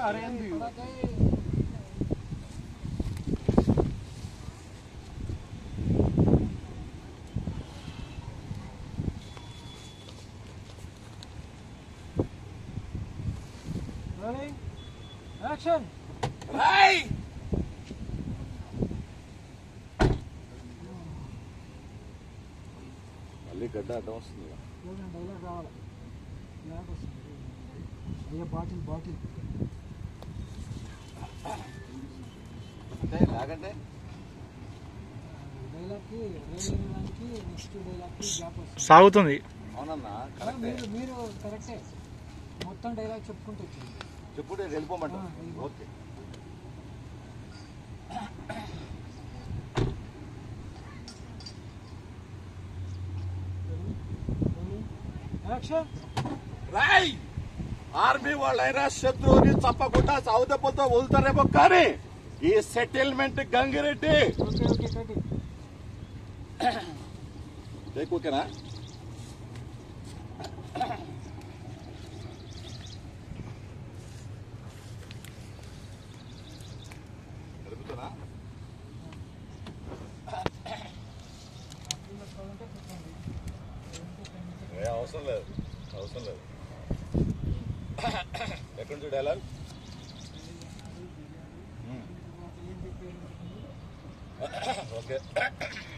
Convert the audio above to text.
అరేంది rolling action Roy మళ్ళీ గడ్డ అడ్డం వస్తుంది చూడండి డైలాగ్ రావాలి డైలాగ్ వస్తుంది అయ్యా బాటిల్ బాటిల్ అంటే లాగంటే డైలాగ్కి రోలింగ్ దానికి నెక్స్ట్ డైలాగ్కి గ్యాప్ వస్తుంది సాగుతుంది అవునన్నా కరెక్టే మీరు మీరు కరెక్టే మొత్తం డైలాగ్ చెప్పుకుంటూ వచ్చింది చెప్పుడు వెళ్ళిపోమంట ఆ, వెళ్ళిపో. ఓకే యాక్షన్ రాయ్ ఆర్మీ వాళ్ళైనా శత్రువుని తప్పకుండా సౌదపులతో వదులుతారేమో కానీ ఈ సెటిల్మెంట్ గంగిరెడ్డి ఓకే ఓకే కటి టేక్ ఓకేనా జరుగుతుందా ఏ అవసరం లేదు అవసరం లేదు ఎక్కడి నుంచి డైలాగ్ ఓకే